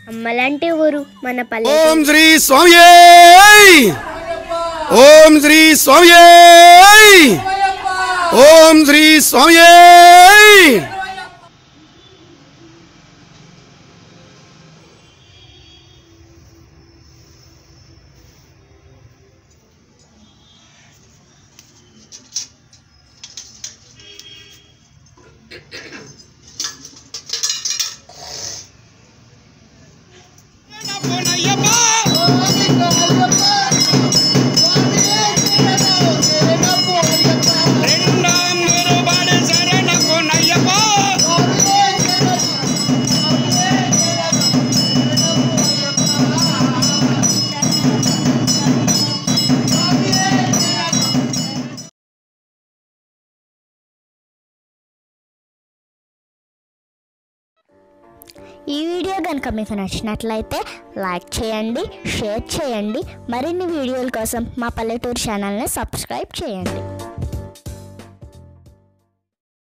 అమ్మలాంటి ఊరు మన పల్లె ఓం శ్రీ స్వామి ఓం శ్రీ స్వామి ఓం శ్రీ స్వామి ఈ వీడియో కనుక మీకు నచ్చినట్లయితే లైక్ చేయండి షేర్ చేయండి మరిన్ని వీడియోల కోసం మా పల్లెటూరు ఛానల్ని సబ్స్క్రైబ్ చేయండి